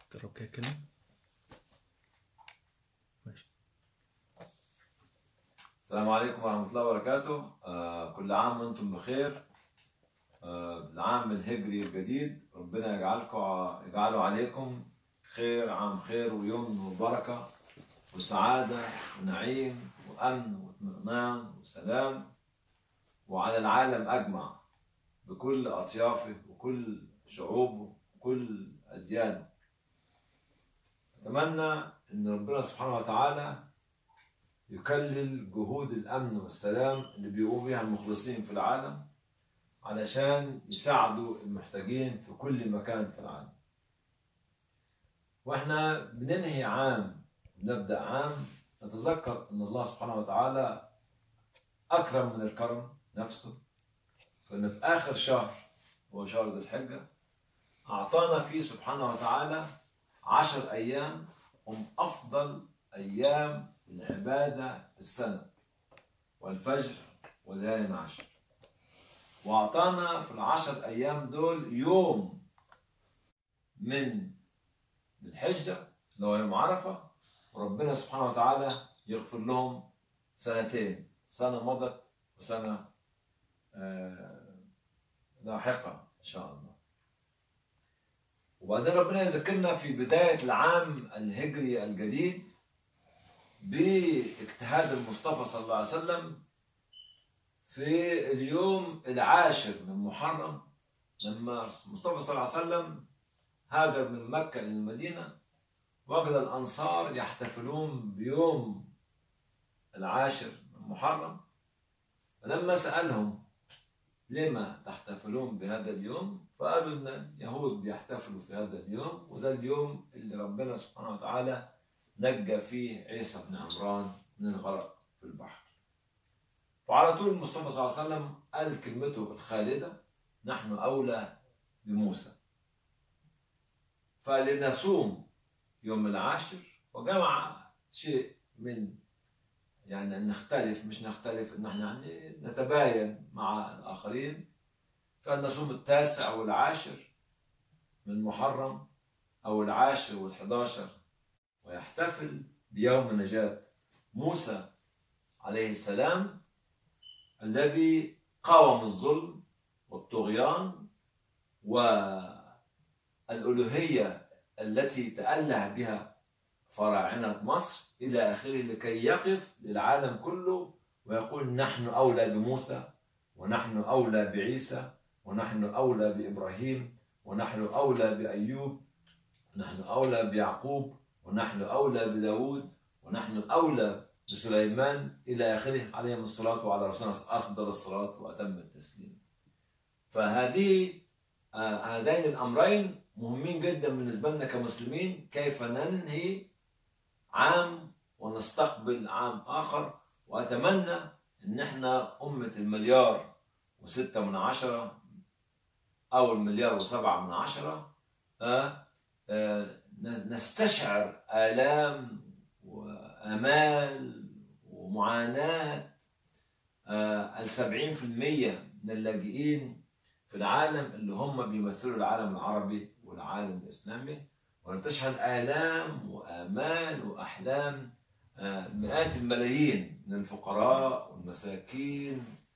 جرب كده كلمة ماشي السلام عليكم ورحمة الله وبركاته آه كل عام وانتم بخير آه العام الهجري الجديد ربنا يجعلكم يجعله عليكم خير عام خير ويوم وبركة وسعادة ونعيم وأمن واطمئنان وسلام وعلى العالم أجمع بكل أطيافه وكل شعوبه وكل أديانه أتمنى أن ربنا سبحانه وتعالى يكلل جهود الامن والسلام اللي بيقوم بيها المخلصين في العالم علشان يساعدوا المحتاجين في كل مكان في العالم واحنا بننهي عام بنبدا عام نتذكر ان الله سبحانه وتعالى اكرم من الكرم نفسه فان في اخر شهر هو شهر ذي الحجه اعطانا فيه سبحانه وتعالى عشر ايام هم افضل ايام العبادة السنة والفجر وليالي عشر وأعطانا في العشر أيام دول يوم من الحجة اللي هو يوم عرفة وربنا سبحانه وتعالى يغفر لهم سنتين سنة مضت وسنة آه، لاحقة إن شاء الله وبعدين ربنا يذكرنا في بداية العام الهجري الجديد باجتهاد المصطفى صلى الله عليه وسلم في اليوم العاشر من محرم لما المصطفى صلى الله عليه وسلم هاجر من مكة إلى المدينة وجد الأنصار يحتفلون بيوم العاشر من محرم فلما سألهم لما تحتفلون بهذا اليوم فقالوا إن اليهود بيحتفلوا في هذا اليوم وده اليوم اللي ربنا سبحانه وتعالى نجى فيه عيسى بن عمران من الغرق في البحر فعلى طول المصطفى صلى الله عليه وسلم قال كلمته الخالدة نحن أولى بموسى فلنصوم يوم العاشر وجمع شيء من يعني أن نختلف مش نختلف أن احنا يعني نتباين مع الآخرين فأن نصوم التاسع والعاشر من محرم أو العاشر والحداشر ويحتفل بيوم نجاة موسى عليه السلام الذي قاوم الظلم والطغيان والألوهية التي تأله بها فراعنة مصر إلى آخره لكي يقف للعالم كله ويقول نحن أولى بموسى ونحن أولى بعيسى ونحن أولى بإبراهيم ونحن أولى بأيوب ونحن أولى بيعقوب ونحن أولى بداود ونحن أولى بسليمان إلى آخره عليهم الصلاة وعلى رسولنا أفضل الصلاة وأتم التسليم فهذه آه، هذين الأمرين مهمين جدا بالنسبة لنا كمسلمين كيف ننهي عام ونستقبل عام آخر وأتمنى إن إحنا أمة المليار وستة من عشرة أو المليار وسبعة من عشرة آه آه نستشعر آلام وآمال ومعاناة السبعين في المية من اللاجئين في العالم اللي هم بيمثلوا العالم العربي والعالم الإسلامي ونستشعر آلام وآمال وأحلام آه، مئات الملايين من الفقراء والمساكين